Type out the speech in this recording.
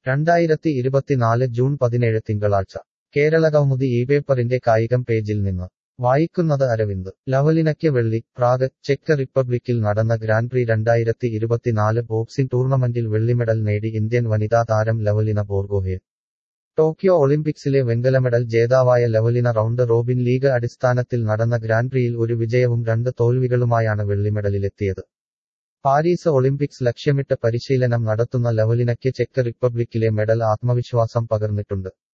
രണ്ടായിരത്തി ഇരുപത്തിനാല് ജൂൺ പതിനേഴ് തിങ്കളാഴ്ച കേരളകൗമുദി ഈ പേപ്പറിന്റെ കായികം പേജിൽ നിന്ന് വായിക്കുന്നത് അരവിന്ദ് ലവലിനയ്ക്ക് വെള്ളി പ്രാഗ് ചെക്ക് റിപ്പബ്ലിക്കിൽ നടന്ന ഗ്രാൻഡ് പ്രി രണ്ടായിരത്തി ഇരുപത്തിനാല് ബോക്സിംഗ് ടൂർണമെന്റിൽ വെള്ളിമെഡൽ നേടി ഇന്ത്യൻ വനിതാ താരം ലവലിന ബോർഗോഹെൻ ടോക്കിയോ ഒളിമ്പിക്സിലെ വെങ്കല മെഡൽ ജേതാവായ ലവലിന റൗണ്ട് റോബിൻ ലീഗ് അടിസ്ഥാനത്തിൽ നടന്ന ഗ്രാൻഡ് പ്രിയിൽ ഒരു വിജയവും രണ്ട് തോൽവികളുമായാണ് വെള്ളിമെഡലിലെത്തിയത് പാരീസ് ഒളിമ്പിക്സ് ലക്ഷ്യമിട്ട് പരിശീലനം നടത്തുന്ന ലവലിനയ്ക്ക് ചെക്ക് റിപ്പബ്ലിക്കിലെ മെഡൽ ആത്മവിശ്വാസം പകർന്നിട്ടുണ്ട്